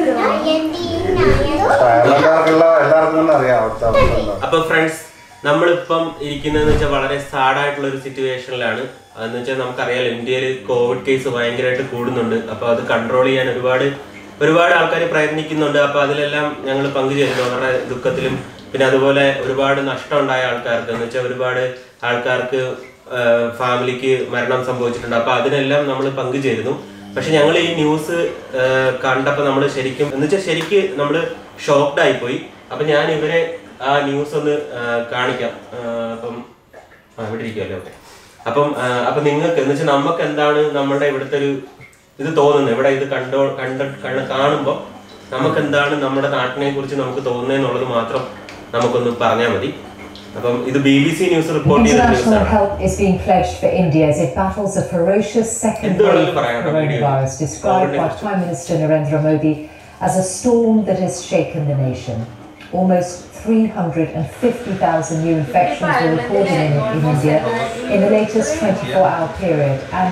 അയർലൻഡുകാർക്കുള്ള എല്ലാവർക്കും തന്നെ അറിയാം അവിടുത്തെ അവസ്ഥ എന്താ അപ്പൊ ഫ്രണ്ട്സ് നമ്മളിപ്പം ഇരിക്കുന്നതെന്ന് വെച്ചാൽ വളരെ സാഡ് ആയിട്ടുള്ള ഒരു സിറ്റുവേഷനിലാണ് അതെന്ന് വെച്ചാൽ നമുക്കറിയാലോ ഇന്ത്യയിൽ കോവിഡ് കേസ് ഭയങ്കരമായിട്ട് കൂടുന്നുണ്ട് അപ്പൊ അത് കൺട്രോൾ ചെയ്യാൻ ഒരുപാട് ഒരുപാട് ആൾക്കാർ പ്രയത്നിക്കുന്നുണ്ട് അപ്പൊ അതിലെല്ലാം ഞങ്ങൾ പങ്കുചേരുന്നു അവരുടെ ദുഃഖത്തിലും പിന്നെ അതുപോലെ ഒരുപാട് നഷ്ടം ഉണ്ടായ ആൾക്കാർക്ക് എന്ന് വെച്ചാൽ ഒരുപാട് ആൾക്കാർക്ക് ഫാമിലിക്ക് മരണം സംഭവിച്ചിട്ടുണ്ട് അപ്പൊ അതിനെല്ലാം നമ്മൾ പങ്കുചേരുന്നു പക്ഷെ ഞങ്ങൾ ഈ ന്യൂസ് കണ്ടപ്പോൾ നമ്മൾ ശരിക്കും എന്ന് വെച്ചാൽ ശരിക്ക് നമ്മൾ ഷോക്ക്ഡ് ആയിപ്പോയി അപ്പൊ ഞാൻ ഇവരെ ആ ന്യൂസ് ഒന്ന് ആ, കാണിക്കാം ആ, അപ്പം ആ, ഇവിടെ ഇരിക്കുമല്ലോ ഓക്കെ അപ്പം ആ, അപ്പൊ നിങ്ങൾക്ക് എന്ന് വെച്ചാൽ നമുക്ക് എന്താണ് നമ്മുടെ ഇവിടുത്തെ ഒരു ഇത് തോന്നുന്നത് ഇവിടെ ഇത് കണ്ടോ കണ്ട കണ്ണ് കാണുമ്പോൾ നമുക്ക് എന്താണ് നമ്മുടെ നാട്ടിനെ കുറിച്ച് നമുക്ക് തോന്നുന്നതെന്നുള്ളത് മാത്രം നമുക്കൊന്ന് പറഞ്ഞാൽ മതി അപ്പം ഇത് B B C news report ചെയ്ത ന്യൂസ് International ആണ് help is being pledged for India as it battles a ferocious second എന്ത് wave വേണമെങ്കിലും of പറയാം കേട്ടോ, വീഡിയോ. coronavirus, described by കോവിഡിനെ Prime Minister Narendra Modi as a storm that has shaken the nation. Almost 350,000 new infections were recorded in, in India in the latest 24-hour period, and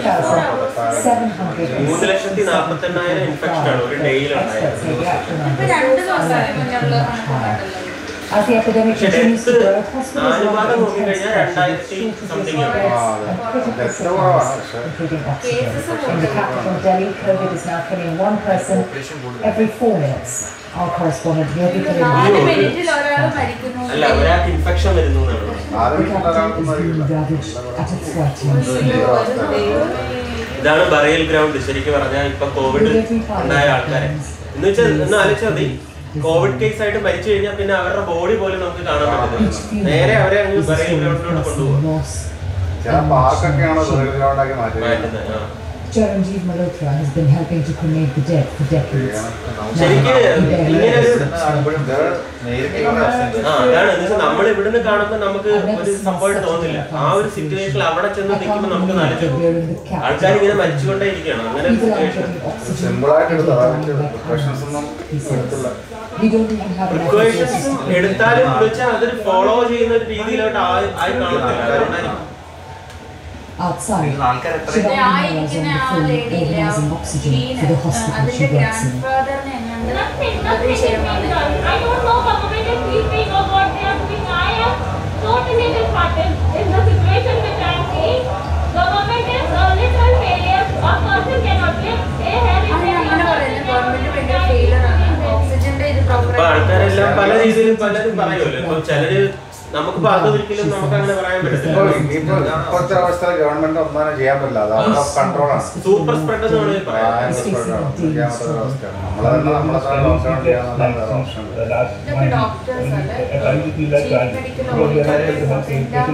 2,700 മൂന്ന് ലക്ഷത്തി നാൽപ്പത്തി എണ്ണായിരം infection ആണ് ഒരു ഡേയിൽ Experts say the actual ഇപ്പൊ numbers രണ്ട് are ദിവസമായി likely to മുന്നേ be much higher. കണ്ടല്ലോ As the epidemic പക്ഷേ continues to death grow, hospitals നാല് are ഭാഗം under നോക്കിക്കഴിഞ്ഞാൽ intense pressure with രണ്ടായിരത്തി shortages സംതിങ് of ആണ് beds ആ, and അതെ. critical ഡെത്ത് supplies, കുറവാണ് പക്ഷേ including oxygen. Cases In the capital Delhi, COVID is now killing one person every four minutes. Our correspondent Yogi നാല് Kalina മിനിറ്റിൽ ഒരാൾ മരിക്കുന്നു അല്ല ഒരാൾക്ക് ഇൻഫെക്ഷൻ വരുന്നു എന്നാണ് ആറ് The മിനിറ്റ് capital ഒരാൾക്കും is being അറിയില്ല ravaged at a frightening speed. ഇതാണ് ബറിയൽ ഗ്രൗണ്ട് ശരിക്കും പറഞ്ഞാൽ ഇപ്പൊ കോവിഡ് ഉണ്ടായ ആൾക്കാരെ എന്ന് വെച്ചാൽ ഒന്ന് ആലോചിച്ചാൽ മതി കോവിഡ് കേസ് ആയിട്ട് മരിച്ചു കഴിഞ്ഞാൽ പിന്നെ അവരുടെ ബോഡി പോലും നമുക്ക് കാണാൻ പറ്റുന്നില്ല നേരെ അവരെ അങ്ങ് ബറിയൽ ഗ്രൗണ്ടിലോട്ട് കൊണ്ടുപോകും loss. ചില പാർക്കൊക്കെയാണ് വെറുതെ ഗ്രൗണ്ടാക്കി മാറ്റി മാറ്റുന്നത് ആ. Charanjeev Malhotra has been helping to cremate the dead for decades. ശരിക്ക് ഇങ്ങനെ ഒരു നേരിട്ട് ആ അതാണ് എന്ന് വെച്ചാൽ നമ്മൾ ഇവിടുന്ന് കാണുമ്പോൾ നമുക്ക് ഒരു സംഭവമായിട്ട് തോന്നുന്നില്ല ആ ഒരു സിറ്റുവേഷനിൽ അവിടെ ചെന്ന് നിൽക്കുമ്പോൾ നമുക്ക് നല്ല ആൾക്കാർ ഇങ്ങനെ മരിച്ചുകൊണ്ടേ ഇരിക്കുകയാണ് അങ്ങനെ ഒരു സിറ്റുവേഷൻ സിമ്പിളായിട്ട് എടുത്തു അതായത് പ്രിക്കോഷൻസ് ഒന്നും എടുത്തില്ല We don't even have enough പ്രിക്കോഷൻസും resources. എടുത്താലും എന്ന് വെച്ചാൽ അതൊരു ഫോളോ ചെയ്യുന്ന ഒരു രീതിയിലോട്ട് ആയി ആയി കാണത്തില്ല അതുകൊണ്ടായിരിക്കും Outside, ദേ, Shivani ആ was on ഇരിക്കുന്ന the ആ phone lady ഇല്ലേ, ആ organising oxygen Sheena, for the hospital അതിന്റെ she works in. ഗ്രാൻഡ് ഫാദറിനെ എങ്ങാണ്ട് Nothing, അത് nothing is ചെയ്യാൻ being done. വന്നത്. I don't know government is sleeping or what they are doing. I am totally disheartened in the situation which I am seeing. Government is a little failure. A person cannot live. They have അങ്ങനെ അങ്ങനെ പറയുന്നത് government ഭയങ്കര failure ആണ് ഓക്സിജന്റെ ഇത് proper ഇപ്പൊ ആൾക്കാരെല്ലാം പല രീതിയിലും പലരും പറയുമല്ലോ ഇപ്പൊ ചിലര് നമുക്കിപ്പോ അത് ഒരിക്കലും നമുക്ക് അങ്ങനെ പറയാൻ ഇപ്പൊ പറ്റത്തില്ല ഇനിയിപ്പോ ഇപ്പോഴത്തെ അവസ്ഥയിൽ ഗവൺമെന്റ് ഒന്നും ചെയ്യാൻ പറ്റില്ല അത് ഔട്ട് ഓഫ് കൺട്രോളാണ് സൂപ്പർ സ്പ്രെഡ് എന്ന് വേണമെങ്കിൽ പറയാം ചെയ്യാൻ പറ്റാത്ത അവസ്ഥയാണ് നമ്മളെ തന്നെ നമ്മളെ തന്നെ ലോക്ക്ഡൌൺ ചെയ്യാന്നുള്ള വേറെ ഓപ്ഷൻ ഇതൊക്കെ ഡോക്ടേഴ്സ് അല്ലേ ചീഫ് മെഡിക്കൽ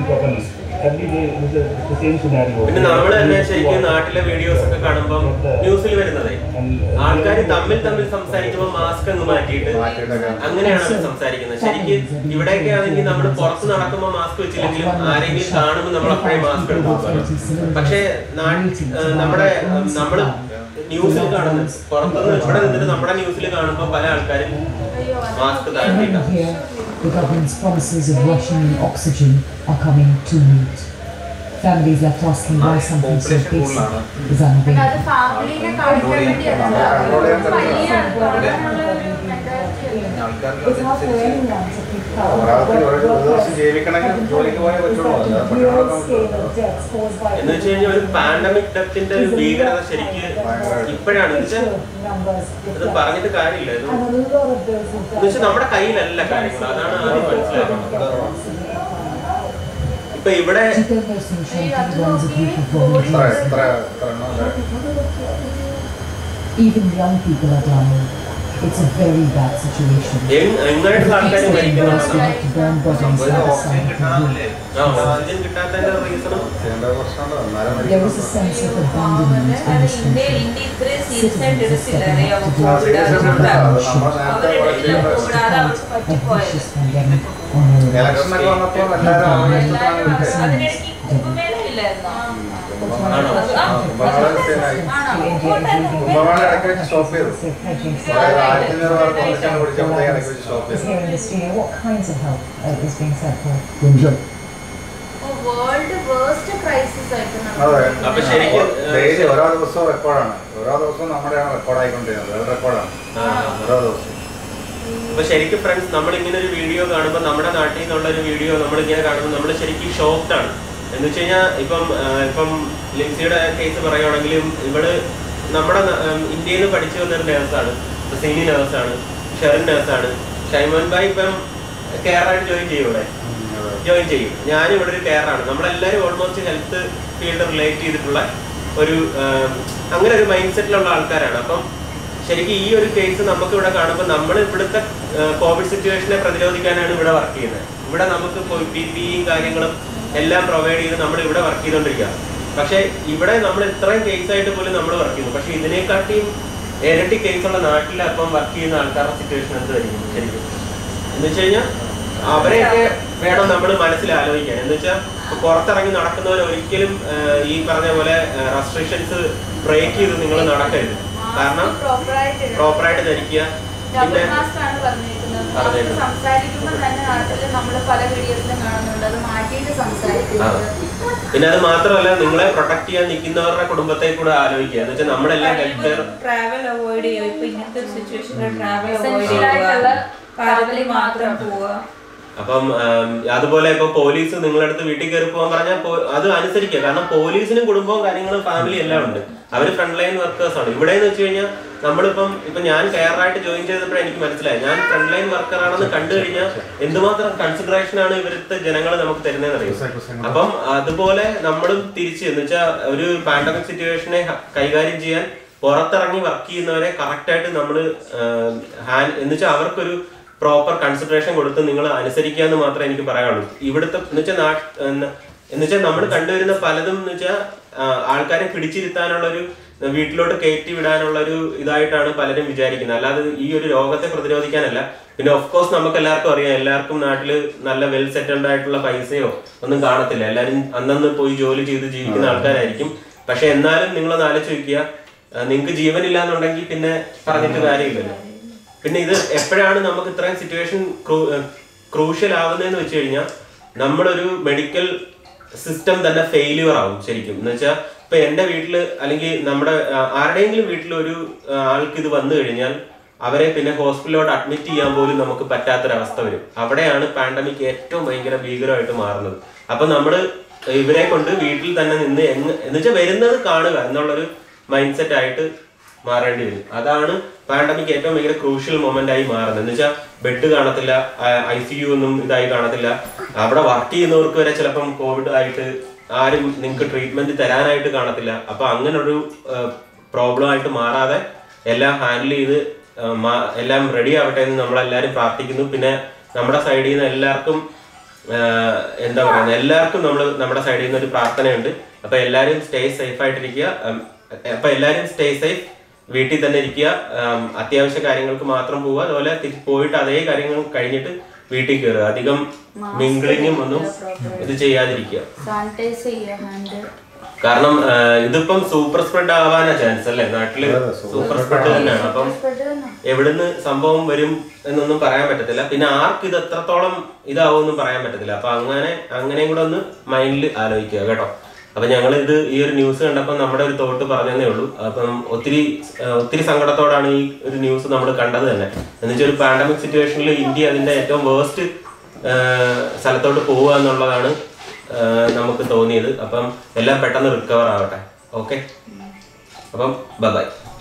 പിന്നെ നമ്മൾ തന്നെ ശരിക്കും നാട്ടിലെ വീഡിയോസ് ഒക്കെ കാണുമ്പോൾ ന്യൂസിൽ വരുന്നതേ ആൾക്കാർ തമ്മിൽ തമ്മിൽ സംസാരിക്കുമ്പോൾ മാസ്ക് അങ്ങ് മാറ്റിയിട്ട് അങ്ങനെയാണ് അവർ സംസാരിക്കുന്നത് ശരിക്കും ഇവിടെയൊക്കെ ആണെങ്കിൽ നമ്മൾ പുറത്ത് നടക്കുമ്പോൾ മാസ്ക് വെച്ചില്ലെങ്കിലും ആരെങ്കിലും കാണുമ്പോൾ നമ്മൾ അപ്പോഴേ മാസ്ക് എടുത്ത് വെക്കണം പക്ഷേ നാട്ടിൽ നമ്മുടെ നമ്മൾ ന്യൂസിൽ കാണുന്നത് പുറത്തുനിന്ന് ഇവിടെ നിന്നിട്ട് നമ്മുടെ ന്യൂസിൽ കാണുമ്പോൾ പല ആൾക്കാരും മാസ്ക് And താഴ്ത്തിയിട്ടാണ് here, the government's promises of rationing oxygen are coming too late. Families left asking why something so basic is അത് unavailable. ഫാമിലിനെ കാണിക്കാൻ വേണ്ടിയാണ് വലിയ തുടങ്ങാനുള്ള ഒരു mentality അല്ല. ഒരാൾക്ക് ഒരു ദിവസം ജീവിക്കണമെങ്കിൽ ജോലിക്ക് പോയേ പറ്റുള്ളൂ അല്ലാതെ പട്ടിണി എന്ന് വെച്ച് കഴിഞ്ഞാൽ ഒരു പാൻഡമിക് ഡെത്തിന്റെ ഒരു ഭീകരത ശരിക്ക് ഇപ്പോഴാണ് എന്ന് വെച്ചാൽ ഇത് പറഞ്ഞിട്ട് കാര്യമില്ല ഇത് എന്ന് വെച്ചാൽ നമ്മുടെ കയ്യിലല്ല കാര്യങ്ങൾ അതാണ് ആദ്യം മനസ്സിലാക്കുന്നത് ഇപ്പൊ ഇവിടെ runs a group of എത്ര volunteers. എത്ര എത്ര എണ്ണം അല്ലേ? Even young people are dying. It's a very bad situation. എങ്- എങ്ങായിട്ടുള്ള ആൾക്കാർ They മരിക്കുന്നുണ്ട് have to burn bodies by the side of the road. ആ ഓക്സിജൻ കിട്ടാത്തതിന്റെ റീസണും ചെയ്യേണ്ട പ്രശ്നമുണ്ട് എന്നാലും There is a sense of abandonment in this country. India ഇത്രയും സീരിയസ് ആയിട്ട് എടുത്തില്ല അറിയാമോ ആ, കോവിഡ് serious ആയിട്ട് അതുകൊണ്ടാ. അത് നമ്മൾ നേരത്തെ അവരെടുത്തില്ല പറഞ്ഞ കോവിഡ് അത് അവർക്ക് A പറ്റിപ്പോയത് vicious pandemic on their own. ഇലക്ഷനൊക്കെ വന്നപ്പോൾ എല്ലാവരും അവരുടെ ഇഷ്ടത്തിലാണ് വിട്ടത് അതിനിടയ്ക്ക് കുംഭമേള ഇല്ലായിരുന്നോ ആണോ ആ, കുംഭമേള സ്ഥിരമായി. കുംഭമേള ഇടയ്ക്ക് വെച്ച് സ്റ്റോപ്പ് ചെയ്തു So pledging to അതായത് ആയിരത്തി അഞ്ഞൂറ് പേർക്ക് ഒന്നിച്ചാണ് പിടിച്ചപ്പോഴത്തേക്ക് ഇടയ്ക്ക് വെച്ച് സ്റ്റോപ്പ് is ചെയ്തു here in the studio. What kinds of help uh, is being sent for? World worst crisis ആയിട്ട് അതെ അപ്പൊ ശരിക്കും, ഡെയിലി ഓരോ ദിവസവും റെക്കോർഡാണ് ഓരോ ദിവസവും നമ്മുടെയാണ് റെക്കോർഡ് ആയിക്കൊണ്ടിരുന്നത് വേൾഡ് റെക്കോർഡാണ് ഓരോ ദിവസവും അപ്പൊ ശരിക്കും ഫ്രണ്ട്സ് നമ്മൾ ഇങ്ങനെ ഒരു വീഡിയോ കാണുമ്പോൾ നമ്മുടെ നാട്ടിൽ നിന്നുള്ള ഒരു വീഡിയോ നമ്മൾ ഇങ്ങനെ കാണുമ്പോൾ നമ്മൾ ശരിക്കും ഷോക്ക്ഡ് ആണ് എന്ന് വെച്ച് കഴിഞ്ഞാൽ ഇപ്പം ആ, ഇപ്പം ലിൻസിയുടെ കേസ് പറയുവാണെങ്കിലും ഇവള് നമ്മുടെ ന- ഉം, ഇന്ത്യയിൽ നിന്ന് പഠിച്ചു വന്നൊരു നേഴ്സാണ് സീനി നേഴ്സാണ് ഷെറിൻ നേഴ്സാണ് ഷൈമോൻ ഭായ് ഇപ്പം കെയറായിട്ട് ജോയിൻ ചെയ്യും ഇവിടെ ജോയിൻ ചെയ്യും ഞാൻ ഇവിടെ ഒരു കെയറാണ് നമ്മളെല്ലാവരും ഓൾമോസ്റ്റ് ഹെൽത്ത് ഫീൽഡ് റിലേറ്റ് ചെയ്തിട്ടുള്ള ഒരു ആം, അങ്ങനെ ഒരു മൈൻഡ് സെറ്റിലുള്ള ആൾക്കാരാണ് അപ്പം ശരിക്കും ഈ ഒരു കേസ് നമുക്ക് ഇവിടെ കാണുമ്പോൾ നമ്മൾ ഇവിടുത്തെ കോവിഡ് സിറ്റുവേഷനെ പ്രതിരോധിക്കാനാണ് ഇവിടെ വർക്ക് ചെയ്യുന്നത് ഇവിടെ നമുക്ക് പി പി കാര്യങ്ങളും എല്ലാം പ്രൊവൈഡ് ചെയ്ത് നമ്മൾ ഇവിടെ വർക്ക് ചെയ്തുകൊണ്ടിരിക്കുക പക്ഷേ ഇവിടെ നമ്മൾ ഇത്രയും കേസ് ആയിട്ട് പോലും നമ്മൾ വർക്ക് ചെയ്യുന്നു പക്ഷേ ഇതിനെക്കാട്ടിയും ഇരട്ടി കേസുള്ള നാട്ടിൽ അപ്പം വർക്ക് ചെയ്യുന്ന ആൾക്കാരുടെ സിറ്റുവേഷൻ എന്തായിരിക്കും ശരിക്കും എന്ന് വെച്ച് കഴിഞ്ഞാൽ അവരെയൊക്കെ വേണം നമ്മൾ മനസ്സിൽ ആലോചിക്കാൻ എന്ന് വെച്ചാൽ പുറത്തിറങ്ങി നടക്കുന്നവർ ഒരിക്കലും ആ, ഈ പറഞ്ഞ പോലെ റെസ്ട്രിക്ഷൻസ് ബ്രേക്ക് ചെയ്ത് നിങ്ങൾ നടക്കരുത് കാരണം പ്രോപ്പറായിട്ട് പ്രോപ്പറായിട്ട് ധരിക്കുക ഡബിൾ പിന്നെ മാസ്ക് ആണ് പറഞ്ഞിരിക്കുന്നത് പറഞ്ഞേക്കുന്നത്. നമുക്ക് സംസാരിക്കുമ്പോൾ തന്നെ നാട്ടിൽ നമ്മൾ പല വീഡിയോസിലും കാണുന്നുണ്ട് അത് മാറ്റിയിട്ട് സംസാരിക്കുന്നത് പിന്നെ അത് മാത്രമല്ല നിങ്ങളെ പ്രൊട്ടക്ട് ചെയ്യാൻ നിൽക്കുന്നവരുടെ കുടുംബത്തെ കൂടെ ആലോചിക്കുക എന്ന് വെച്ചാൽ നമ്മളെല്ലാം ഹെൽത്ത് കെയർ ട്രാവൽ അവോയ്ഡ് ചെയ്യുക ഇപ്പൊ ഇങ്ങനത്തെ ഒരു സിറ്റുവേഷനിൽ ട്രാവൽ അവോയ്ഡ് Essential ആയിട്ടുള്ള ചെയ്യുക കാര്യത്തിൽ മാത്രം പോവുക അപ്പം ആം, അതുപോലെ ഇപ്പൊ പോലീസ് നിങ്ങളുടെ അടുത്ത് വീട്ടിൽ കയറി പോകാൻ പറഞ്ഞാൽ അത് അനുസരിക്കുക കാരണം പോലീസിനും കുടുംബവും കാര്യങ്ങളും ഫാമിലി എല്ലാം ഉണ്ട് അവർ ഫ്രണ്ട് ലൈൻ വർക്കേഴ്സ് ആണ് ഇവിടെ എന്ന് വെച്ച് കഴിഞ്ഞാൽ നമ്മളിപ്പം ഇപ്പൊ ഞാൻ കെയറായിട്ട് ജോയിൻ ചെയ്തപ്പോഴേ എനിക്ക് മനസ്സിലായി ഞാൻ ഫ്രണ്ട് ലൈൻ വർക്കർ ആണെന്ന് കണ്ടു കഴിഞ്ഞാൽ എന്തുമാത്രം കൺസിഡറേഷൻ ആണ് ഇവിടുത്തെ ജനങ്ങൾ നമുക്ക് തരുന്നതെന്ന് അറിയാം അപ്പം അതുപോലെ നമ്മളും തിരിച്ച് എന്ന് വെച്ചാൽ ഒരു പാൻഡമിക് സിറ്റുവേഷനെ ഹ- കൈകാര്യം ചെയ്യാൻ പുറത്തിറങ്ങി വർക്ക് ചെയ്യുന്നവരെ കറക്റ്റായിട്ട് നമ്മൾ ഹാൻഡ് എന്ന് വെച്ചാൽ അവർക്കൊരു പ്രോപ്പർ കൺസിഡറേഷൻ കൊടുത്ത് നിങ്ങൾ അനുസരിക്കുക എന്ന് മാത്രമേ എനിക്ക് പറയാനുള്ളൂ ഇവിടുത്തെ എന്ന് വെച്ചാൽ നാട്ട് എന്ന് വെച്ചാൽ നമ്മൾ കണ്ടുവരുന്ന പലതും എന്ന് വെച്ചാൽ ആൾക്കാരെ പിടിച്ചിരുത്താനുള്ള ഒരു വീട്ടിലോട്ട് കയറ്റി വിടാനുള്ള ഒരു ഇതായിട്ടാണ് പലരും വിചാരിക്കുന്നത് അല്ലാതെ ഈ ഒരു രോഗത്തെ പ്രതിരോധിക്കാനല്ല പിന്നെ ഓഫ് കോഴ്സ് നമുക്ക് എല്ലാവർക്കും അറിയാം എല്ലാവർക്കും നാട്ടിൽ നല്ല വെൽ സെറ്റിൽഡ് ആയിട്ടുള്ള പൈസയോ ഒന്നും കാണത്തില്ല എല്ലാവരും അന്നന്ന് പോയി ജോലി ചെയ്ത് ജീവിക്കുന്ന ആൾക്കാരായിരിക്കും പക്ഷെ എന്നാലും നിങ്ങളൊന്ന് ആലോചിച്ച് നോക്കുക നിങ്ങൾക്ക് ജീവനില്ല എന്നുണ്ടെങ്കിൽ പിന്നെ പറഞ്ഞിട്ട് കാര്യമില്ലല്ലോ പിന്നെ ഇത് എപ്പോഴാണ് നമുക്ക് ഇത്രയും സിറ്റുവേഷൻ ക്രൂഷ്യൽ ആവുന്നതെന്ന് വെച്ച് കഴിഞ്ഞാൽ നമ്മളൊരു മെഡിക്കൽ സിസ്റ്റം തന്നെ ഫെയില്യൂർ ആവും ശരിക്കും എന്ന് വെച്ചാൽ ഇപ്പൊ എന്റെ വീട്ടില് അല്ലെങ്കിൽ നമ്മുടെ ആ, ആരുടെയെങ്കിലും വീട്ടിൽ ഒരു ആ, ആൾക്ക് ഇത് വന്നു കഴിഞ്ഞാൽ അവരെ പിന്നെ ഹോസ്പിറ്റലിലോട്ട് അഡ്മിറ്റ് ചെയ്യാൻ പോലും നമുക്ക് പറ്റാത്തൊരവസ്ഥ വരും അവിടെയാണ് പാൻഡമിക് ഏറ്റവും ഭയങ്കര ഭീകരമായിട്ട് മാറുന്നത് അപ്പൊ നമ്മള് ഇവരെ കൊണ്ട് വീട്ടിൽ തന്നെ നിന്ന് എങ്ങ എന്ന് വെച്ചാൽ വരുന്നത് കാണുക എന്നുള്ളൊരു മൈൻഡ് സെറ്റ് ആയിട്ട് മാറേണ്ടി വരും അതാണ് പാൻഡമിക് ഏറ്റവും ഭയങ്കര ക്രൂഷ്യൽ മൊമെന്റ് ആയി മാറുന്നത് എന്ന് വെച്ചാൽ ബെഡ് കാണത്തില്ല ഐ സി യു ഒന്നും ഇതായി കാണത്തില്ല അവിടെ വർക്ക് ചെയ്യുന്നവർക്ക് വരെ ചിലപ്പം കോവിഡ് ആയിട്ട് ആരും നിങ്ങൾക്ക് ട്രീറ്റ്മെന്റ് തരാനായിട്ട് കാണത്തില്ല അപ്പൊ അങ്ങനെ ഒരു പ്രോബ്ലം ആയിട്ട് മാറാതെ എല്ലാം ഹാൻഡിൽ ചെയ്ത് ആ, മാ- എല്ലാം റെഡി ആവട്ടെ എന്ന് നമ്മളെല്ലാവരും പ്രാർത്ഥിക്കുന്നു പിന്നെ നമ്മുടെ സൈഡിൽ നിന്ന് എല്ലാവർക്കും ആഹ് എന്താ പറയുന്നത് എല്ലാവർക്കും നമ്മൾ നമ്മുടെ സൈഡിൽ നിന്ന് ഒരു പ്രാർത്ഥനയുണ്ട് അപ്പൊ എല്ലാവരും സ്റ്റേ സേഫ് ആയിട്ടിരിക്കുക ഉം, അപ്പൊ എല്ലാവരും സ്റ്റേ സേഫ് വീട്ടിൽ തന്നെ ഇരിക്കുക ഉം, അത്യാവശ്യ കാര്യങ്ങൾക്ക് മാത്രം പോവുക അതുപോലെ തിരിച്ച് പോയിട്ട് അതേ കാര്യങ്ങൾ കഴിഞ്ഞിട്ട് വീട്ടിൽ കയറുക അധികം മിംഗ്ലിങ്ങും ഒന്നും ഇത് ചെയ്യാതിരിക്കുക സാനിറ്റൈസ് ചെയ്യുക ഹാൻഡ് കാരണം ആഹ് ഇതിപ്പം സൂപ്പർ സ്പ്രെഡ് ആവാനാ ചാൻസ് അല്ലേ നാട്ടില് അതെ, super സൂപ്പർ spread സ്പ്രെഡ് തന്നെയാണ് അപ്പം സ്പ്രെഡ് തന്നെ എവിടുന്ന് സംഭവം വരും എന്നൊന്നും പറയാൻ പറ്റത്തില്ല പിന്നെ ആർക്ക് ഇത് എത്രത്തോളം ഇതാവുമെന്നും പറയാൻ പറ്റത്തില്ല അപ്പൊ അങ്ങനെ അങ്ങനെയും കൂടെ ഒന്ന് മൈൻഡിൽ ആലോചിക്കുക കേട്ടോ അപ്പൊ ഞങ്ങൾ ഇത് ഈ ഒരു ന്യൂസ് കണ്ടപ്പോൾ നമ്മുടെ ഒരു തോട്ട് പറഞ്ഞതേ ഉള്ളൂ അപ്പം ഒത്തിരി ആ, ഒത്തിരി സങ്കടത്തോടാണ് ഈ ഒരു ന്യൂസ് നമ്മൾ കണ്ടത് തന്നെ എന്നുവെച്ചാൽ ഒരു പാൻഡമിക് സിറ്റുവേഷനിൽ ഇന്ത്യ അതിന്റെ ഏറ്റവും വേസ്റ്റ് സ്ഥലത്തോട്ട് പോവുക എന്നുള്ളതാണ് ആ, നമുക്ക് തോന്നിയത് അപ്പം എല്ലാം പെട്ടെന്ന് റിക്കവർ ആവട്ടെ ഓക്കെ അപ്പം ബൈ